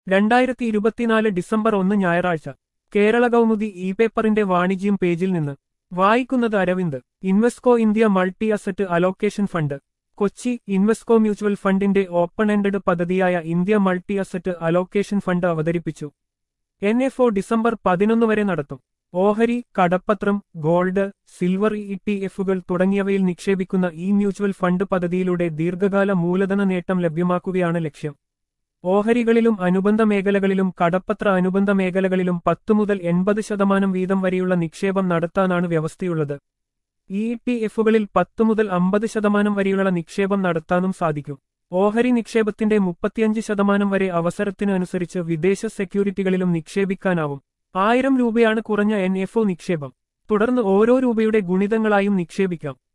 രണ്ടായിരത്തി ഇരുപത്തിനാല് ഡിസംബർ ഒന്ന് ഞായറാഴ്ച കേരള കൗമുദി ഇ പേപ്പറിന്റെ വാണിജ്യം പേജിൽ നിന്ന് വായിക്കുന്നത് Aravind Invesco India multi asset allocation fund Kochi Invesco mutual ഫണ്ടിന്റെ ഓപ്പൺ എൻഡഡ് പദ്ധതിയായ India multi asset allocation fund അവതരിപ്പിച്ചു എൻ എഫ് ഒ ഡിസംബർ പതിനൊന്ന് വരെ നടത്തും ഓഹരി കടപ്പത്രം ഗോൾഡ് സിൽവർ ഇ ടി എഫുകൾ തുടങ്ങിയവയിൽ നിക്ഷേപിക്കുന്ന ഈ മ്യൂച്വൽ ഫണ്ട് പദ്ധതിയിലൂടെ ദീർഘകാല മൂലധന നേട്ടം ലഭ്യമാക്കുകയാണ് ലക്ഷ്യം ഓഹരികളിലും അനുബന്ധ മേഖലകളിലും കടപ്പത്ര അനുബന്ധ മേഖലകളിലും പത്തു മുതൽ എൺപത് ശതമാനം വീതം വരെയുള്ള നിക്ഷേപം നടത്താനാണ് വ്യവസ്ഥയുള്ളത് ഇ ടി എഫുകളിൽ പത്തു മുതൽ അമ്പത് ശതമാനം വരെയുള്ള നിക്ഷേപം നടത്താനും സാധിക്കും ഓഹരി നിക്ഷേപത്തിന്റെ മുപ്പത്തിയഞ്ച് ശതമാനം വരെ അവസരത്തിനനുസരിച്ച് വിദേശ സെക്യൂരിറ്റികളിലും നിക്ഷേപിക്കാനാവും ആയിരം രൂപയാണ് കുറഞ്ഞ എൻ എഫ് ഒ നിക്ഷേപം തുടർന്ന് ഓരോ രൂപയുടെ ഗുണിതങ്ങളായും നിക്ഷേപിക്കാം